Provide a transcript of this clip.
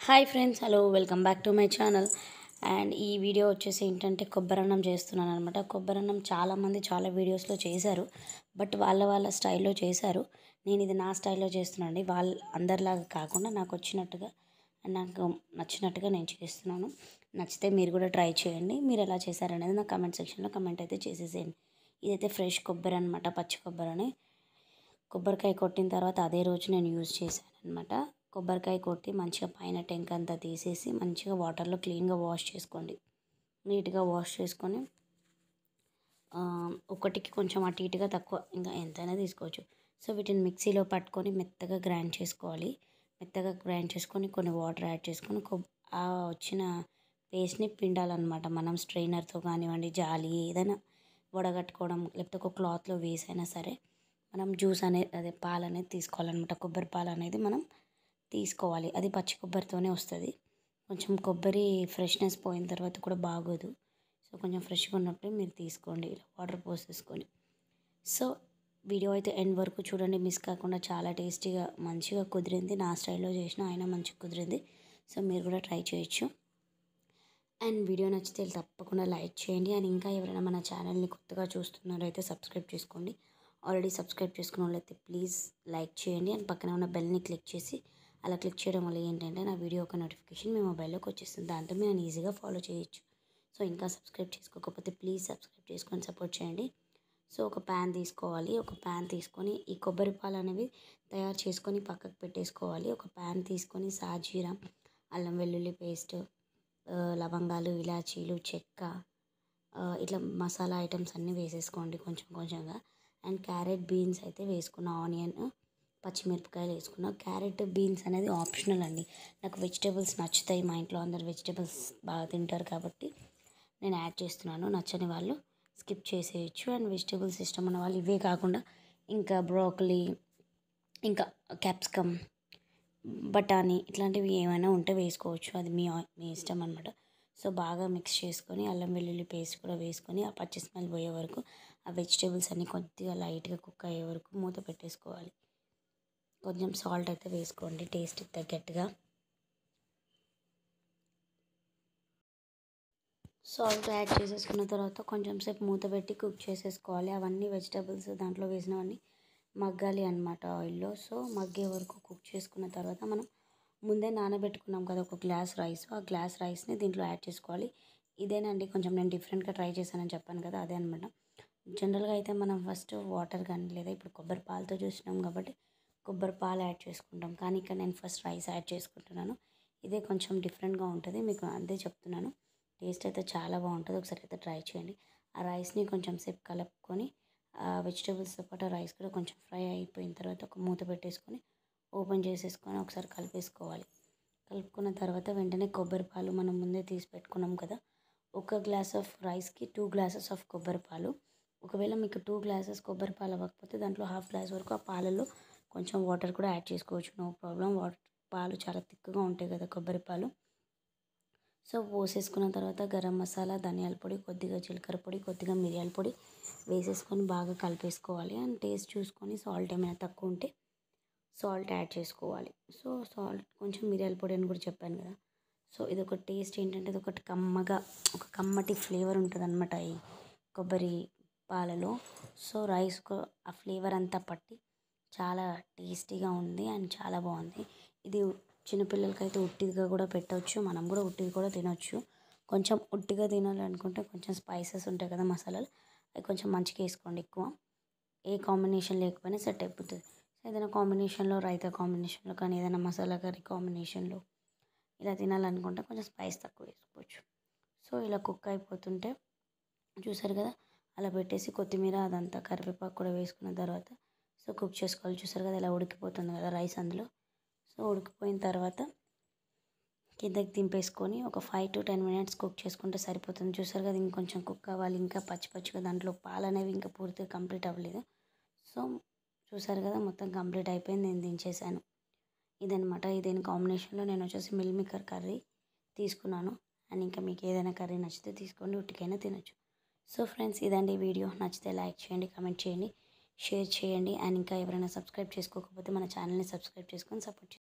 hi friends hello welcome back to my channel and ఈ video వచ్చేసి ఏంటంటే కొబ్బరన్నం చేస్తున్నాను అనమాట కొబ్బరన్నం చాలామంది చాలా వీడియోస్లో చేశారు బట్ వాళ్ళ వాళ్ళ స్టైల్లో చేశారు నేను ఇది నా స్టైల్లో చేస్తున్నాను అండి వాళ్ళ అందరిలాగా కాకుండా నాకు వచ్చినట్టుగా నాకు నచ్చినట్టుగా నేను చేస్తున్నాను నచ్చితే మీరు కూడా ట్రై చేయండి మీరు ఎలా చేశారనేది నా కమెంట్ సెక్షన్లో కమెంట్ అయితే చేసేసేయండి ఇదైతే ఫ్రెష్ కొబ్బరి అనమాట పచ్చి కొబ్బరి అని కొబ్బరికాయ కొట్టిన తర్వాత అదే రోజు నేను యూజ్ చేశాను అనమాట కొబ్బరికాయ కొట్టి మంచిగా పైన టెంక్ అంతా తీసేసి మంచిగా వాటర్లో క్లీన్గా వాష్ చేసుకోండి నీట్గా వాష్ చేసుకొని ఆ, ఒకటికి కొంచెం అటు ఇటుగా తక్కువ ఇంకా ఎంతైనా తీసుకోవచ్చు సో వీటిని మిక్సీలో పట్టుకొని మెత్తగా గ్రైండ్ చేసుకోవాలి మెత్తగా గ్రైండ్ చేసుకొని కొన్ని వాటర్ యాడ్ చేసుకొని కొబ్ ఆ వచ్చిన పేస్ట్ని పిండాలన్నమాట మనం స్ట్రైనర్తో కానివ్వండి జాలి ఏదైనా వడగట్టుకోవడం లేకపోతే ఒక క్లాత్లో వేసైనా సరే మనం జ్యూస్ అనేది అదే పాలు అనేది తీసుకోవాలన్నమాట కొబ్బరి పాలు అనేది మనం తీసుకోవాలి అది పచ్చి కొబ్బరితోనే వస్తుంది కొంచెం కొబ్బరి ఫ్రెష్నెస్ పోయిన తర్వాత కూడా బాగోదు సో కొంచెం ఫ్రెష్గా ఉన్నప్పుడు మీరు తీసుకోండి ఇలా వాటర్ పోసేసుకొని సో వీడియో అయితే ఎండ్ వరకు చూడండి మిస్ కాకుండా చాలా టేస్టీగా మంచిగా కుదిరింది నా స్టైల్లో చేసిన అయినా మంచిగా కుదిరింది సో మీరు కూడా ట్రై చేయొచ్చు అండ్ వీడియో నచ్చితే తప్పకుండా లైక్ చేయండి అండ్ ఇంకా ఎవరైనా మన ఛానల్ని కొత్తగా చూస్తున్నారో అయితే సబ్స్క్రైబ్ చేసుకోండి ఆల్రెడీ సబ్స్క్రైబ్ చేసుకున్న వాళ్ళైతే ప్లీజ్ లైక్ చేయండి అండ్ పక్కన ఉన్న బెల్ని క్లిక్ చేసి అలా క్లిక్ చేయడం వల్ల ఏంటంటే నా వీడియో ఒక నోటిఫికేషన్ మీ మొబైల్లోకి వచ్చేస్తుంది దాంతో మీరు ఈజీగా ఫాలో చేయొచ్చు సో ఇంకా సబ్స్క్రైబ్ చేసుకోకపోతే ప్లీజ్ సబ్స్క్రైబ్ చేసుకొని సపోర్ట్ చేయండి సో ఒక ప్యాన్ తీసుకోవాలి ఒక ప్యాన్ తీసుకొని ఈ కొబ్బరి పాలు అనేవి తయారు చేసుకొని పక్కకు పెట్టేసుకోవాలి ఒక ప్యాన్ తీసుకొని సాజీరా అల్లం వెల్లుల్లి పేస్ట్ ఆ, లవంగాలు ఇలాచీలు చెక్క ఆ, ఇట్లా మసాలా ఐటమ్స్ అన్నీ వేసేసుకోండి కొంచెం కొంచెంగా అండ్ క్యారెట్ బీన్స్ అయితే వేసుకున్న ఆనియన్ పచ్చిమిరపకాయలు వేసుకున్న క్యారెట్ బీన్స్ అనేది ఆప్షనల్ అండి నాకు వెజిటేబుల్స్ నచ్చుతాయి మా ఇంట్లో అందరు వెజిటేబుల్స్ బాగా తింటారు కాబట్టి నేను యాడ్ చేస్తున్నాను నచ్చని వాళ్ళు స్కిప్ చేసేయచ్చు అండ్ వెజిటేబుల్స్ ఇష్టం ఉన్న వాళ్ళు ఇవే కాకుండా ఇంకా బ్రోకలీ ఇంకా క్యాప్సికమ్ బఠానీ ఇట్లాంటివి ఏమైనా ఉంటే వేసుకోవచ్చు అది మీ ఆ- మీ ఇష్టం అనమాట సో బాగా మిక్స్ చేసుకొని అల్లం వెల్లుల్లి పేస్ట్ కూడా వేసుకొని ఆ పచ్చి స్మెల్ పోయే వరకు ఆ వెజిటేబుల్స్ అన్నీ కొద్దిగా లైట్గా కుక్ అయ్యే వరకు మూత పెట్టేసుకోవాలి కొంచెం సాల్ట్ అయితే వేసుకోండి టేస్ట్కి తగ్గట్టుగా సాల్ట్ యాడ్ చేసేసుకున్న తర్వాత కొంచెం సేపు మూత పెట్టి కుక్ చేసేసుకోవాలి అవన్నీ వెజిటేబుల్స్ దాంట్లో వేసినవన్నీ మగ్గాలి అనమాట ఆయిల్లో సో మగ్గే వరకు కుక్ చేసుకున్న తర్వాత మనం ముందే నానబెట్టుకున్నాం కదా ఒక గ్లాస్ రైస్ ఆ గ్లాస్ రైస్ని దీంట్లో యాడ్ చేసుకోవాలి ఇదేనండి కొంచెం నేను డిఫరెంట్గా ట్రై చేశానని చెప్పాను కదా అదే అనమాట జనరల్గా అయితే మనం ఫస్ట్ వాటర్ కానీ లేదా ఇప్పుడు కొబ్బరి పాలతో చూసినాం కాబట్టి కొబ్బరి పాలు యాడ్ చేసుకుంటాం కానీ ఇక్కడ నేను ఫస్ట్ రైస్ యాడ్ చేసుకుంటున్నాను ఇదే కొంచెం డిఫరెంట్గా ఉంటుంది మీకు అంతే చెప్తున్నాను టేస్ట్ అయితే చాలా బాగుంటుంది ఒకసారి అయితే ట్రై చేయండి ఆ రైస్ని కొంచెం సేపు కలుపుకొని ఆ వెజిటేబుల్స్తో పాటు రైస్ కూడా కొంచెం ఫ్రై అయిపోయిన తర్వాత ఒక మూత పెట్టేసుకొని ఓపెన్ చేసేసుకొని ఒకసారి కలిపేసుకోవాలి కలుపుకున్న తర్వాత వెంటనే కొబ్బరి పాలు మనం ముందే తీసి పెట్టుకున్నాం కదా ఒక గ్లాస్ ఆఫ్ రైస్కి టూ గ్లాసెస్ ఆఫ్ కొబ్బరి పాలు ఒకవేళ మీకు టూ గ్లాసెస్ కొబ్బరి పాలు అవ్వకపోతే దాంట్లో హాఫ్ గ్లాస్ వరకు ఆ పాలలో కొంచెం వాటర్ కూడా యాడ్ చేసుకోవచ్చు నో ప్రాబ్లం వాటర్ పాలు చాలా తిక్కుగా ఉంటాయి కదా కొబ్బరి పాలు సో పోసేసుకున్న తర్వాత గరం మసాలా ధనియాల పొడి కొద్దిగా జీలకర్ర పొడి కొద్దిగా మిరియాల పొడి వేసేసుకొని బాగా కలిపేసుకోవాలి అండ్ టేస్ట్ చూసుకొని సాల్ట్ ఏమైనా తక్కువ ఉంటే సాల్ట్ యాడ్ చేసుకోవాలి సో సాల్ట్ కొంచెం మిరియాల పొడి అని కూడా చెప్పాను కదా సో ఇది ఒక టేస్ట్ ఏంటంటే ఇది ఒకటి కమ్మగా ఒక కమ్మటి ఫ్లేవర్ ఉంటుంది అనమాట ఈ కొబ్బరి పాలలో సో రైస్ ఆ ఫ్లేవర్ అంతా పట్టి చాలా టేస్టీగా ఉంది అండ్ చాలా బాగుంది ఇది చిన్నపిల్లలకైతే ఉట్టిగా కూడా పెట్టవచ్చు మనం కూడా ఉట్టిగా కూడా తినొచ్చు కొంచెం ఉట్టిగా తినాలనుకుంటే కొంచెం స్పైసెస్ ఉంటాయి కదా మసాలాలు అవి కొంచెం మంచిగా వేసుకోండి ఎక్కువ ఏ కాంబినేషన్ లేకపోయినా సెట్ అయిపోతుంది సో ఏదైనా కాంబినేషన్లో రైతా కాంబినేషన్లో కానీ ఏదైనా మసాలా కర్రీ కాంబినేషన్లో ఇలా తినాలనుకుంటే కొంచెం స్పైస్ తక్కువ వేసుకోవచ్చు సో ఇలా కుక్ అయిపోతుంటే చూసారు కదా అలా పెట్టేసి కొత్తిమీర అదంతా కరివేపాకు కూడా వేసుకున్న తర్వాత సో కుక్ చేసుకోవాలి చూసారు కదా ఇలా ఉడికిపోతుంది కదా రైస్ అందులో సో ఉడికిపోయిన తర్వాత కిందకి దింపేసుకొని ఒక five to ten minutes cook చేసుకుంటే సరిపోతుంది చూసారు కదా ఇంకొంచెం కుక్ అవ్వాలి ఇంకా పచ్చి పచ్చిగా దాంట్లో పాలు అనేవి ఇంకా పూర్తిగా కంప్లీట్ అవ్వలేదు సో చూసారు కదా మొత్తం కంప్లీట్ అయిపోయింది నేను దించేసాను ఇదనమాట ఇదేని కాంబినేషన్లో నేను వచ్చేసి మిల్ మేకర్ కర్రీ తీసుకున్నాను అండ్ ఇంకా మీకు ఏదైనా కర్రీ నచ్చితే తీసుకోండి ఉట్టికైనా తినొచ్చు సో ఫ్రెండ్స్ ఇదండి వీడియో నచ్చితే లైక్ చేయండి కమెంట్ చేయండి షేర్ చేయండి అండ్ ఇంకా ఎవరైనా సబ్స్క్రైబ్ చేసుకోకపోతే మన ఛానల్ని సబ్స్క్రైబ్ చేసుకొని సపోర్ట్